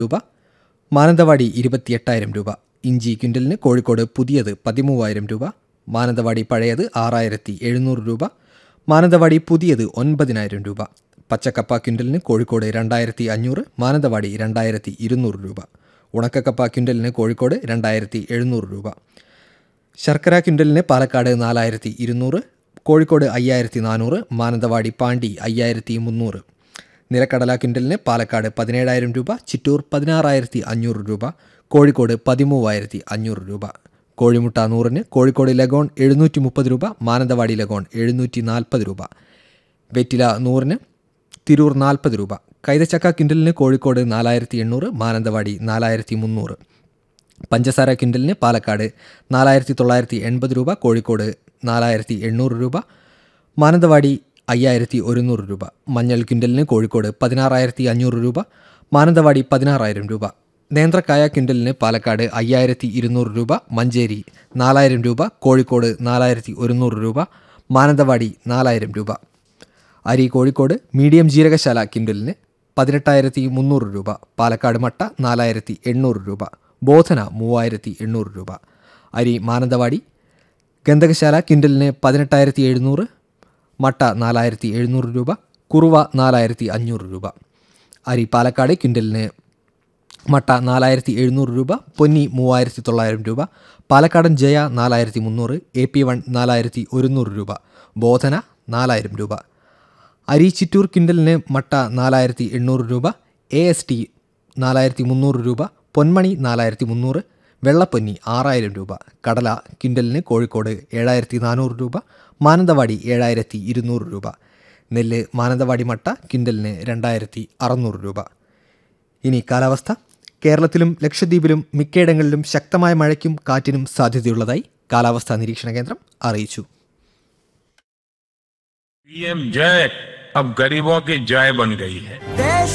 രൂപ മാനന്തവാടി ഇരുപത്തിയെട്ടായിരം രൂപ ഇഞ്ചി ക്വിൻ്റലിന് കോഴിക്കോട് പുതിയത് പതിമൂവായിരം രൂപ മാനന്തവാടി പഴയത് ആറായിരത്തി എഴുന്നൂറ് രൂപ മാനന്തവാടി പുതിയത് ഒൻപതിനായിരം രൂപ പച്ചക്കപ്പ ക്വിൻ്റലിന് കോഴിക്കോട് രണ്ടായിരത്തി അഞ്ഞൂറ് മാനന്തവാടി രണ്ടായിരത്തി ഇരുന്നൂറ് രൂപ ഉണക്കക്കപ്പ ക്വിൻ്റലിന് കോഴിക്കോട് രണ്ടായിരത്തി എഴുന്നൂറ് രൂപ ശർക്കര ക്വിൻ്റലിന് പാലക്കാട് നാലായിരത്തി ഇരുന്നൂറ് കോഴിക്കോട് അയ്യായിരത്തി നാനൂറ് മാനന്തവാടി പാണ്ടി അയ്യായിരത്തി മുന്നൂറ് നിലക്കടല ക്വിൻ്റലിന് പാലക്കാട് പതിനേഴായിരം രൂപ ചിറ്റൂർ പതിനാറായിരത്തി അഞ്ഞൂറ് രൂപ കോഴിക്കോട് പതിമൂവായിരത്തി അഞ്ഞൂറ് രൂപ കോഴിമുട്ട നൂറിന് കോഴിക്കോട് ലഗോൺ എഴുന്നൂറ്റി മുപ്പത് രൂപ മാനന്തവാടി ലഗോൺ എഴുന്നൂറ്റി നാൽപ്പത് രൂപ വെറ്റില നൂറിന് തിരൂർ നാൽപ്പത് രൂപ കൈതച്ചക്ക കിൻഡലിന് കോഴിക്കോട് നാലായിരത്തി എണ്ണൂറ് മാനന്തവാടി നാലായിരത്തി മുന്നൂറ് പഞ്ചസാര കിൻഡലിന് പാലക്കാട് നാലായിരത്തി തൊള്ളായിരത്തി എൺപത് രൂപ കോഴിക്കോട് നാലായിരത്തി എണ്ണൂറ് രൂപ മാനന്തവാടി അയ്യായിരത്തി ഒരുന്നൂറ് രൂപ മഞ്ഞൾ കിൻഡലിന് കോഴിക്കോട് പതിനാറായിരത്തി അഞ്ഞൂറ് രൂപ മാനന്തവാടി പതിനാറായിരം രൂപ നേന്ത്രക്കായ കിൻഡലിന് പാലക്കാട് അയ്യായിരത്തി ഇരുന്നൂറ് രൂപ മഞ്ചേരി നാലായിരം രൂപ കോഴിക്കോട് നാലായിരത്തി ഒരുന്നൂറ് രൂപ മാനന്തവാടി നാലായിരം രൂപ അരി കോഴിക്കോട് മീഡിയം ജീരകശാല കിൻഡലിന് പതിനെട്ടായിരത്തി മുന്നൂറ് രൂപ പാലക്കാട് മട്ട നാലായിരത്തി എണ്ണൂറ് രൂപ ബോധന മൂവായിരത്തി എണ്ണൂറ് രൂപ അരി മാനന്തവാടി ഗന്ധകശാല കിൻഡലിന് പതിനെട്ടായിരത്തി എഴുന്നൂറ് മട്ട നാലായിരത്തി എഴുന്നൂറ് രൂപ കുറുവ നാലായിരത്തി അഞ്ഞൂറ് രൂപ അരി പാലക്കാട് കിൻഡലിന് മട്ട നാലായിരത്തി എഴുന്നൂറ് രൂപ പൊന്നി മൂവായിരത്തി തൊള്ളായിരം രൂപ പാലക്കാടൻ ജയ നാലായിരത്തി മുന്നൂറ് എ പി വൺ നാലായിരത്തി ഒരുന്നൂറ് രൂപ ബോധന നാലായിരം രൂപ അരി ചിറ്റൂർ കിൻഡലിന് മട്ട നാലായിരത്തി എണ്ണൂറ് രൂപ എ എസ് ടി നാലായിരത്തി മുന്നൂറ് രൂപ പൊന്മണി നാലായിരത്തി മുന്നൂറ് വെള്ളപ്പൊന്നി ആറായിരം രൂപ കടല കിൻഡലിന് കോഴിക്കോട് ഏഴായിരത്തി നാനൂറ് രൂപ മാനന്തവാടി ഏഴായിരത്തി ഇരുന്നൂറ് രൂപ നെല്ല് മാനന്തവാടി മട്ട കിൻഡലിന് രണ്ടായിരത്തി അറുന്നൂറ് രൂപ ഇനി കാലാവസ്ഥ കേരളത്തിലും ലക്ഷദ്വീപിലും മിക്കയിടങ്ങളിലും ശക്തമായ മഴയ്ക്കും കാറ്റിനും സാധ്യതയുള്ളതായി കാലാവസ്ഥാ നിരീക്ഷണ കേന്ദ്രം അറിയിച്ചു पीएम जय अब गरीबों की जय बन गई है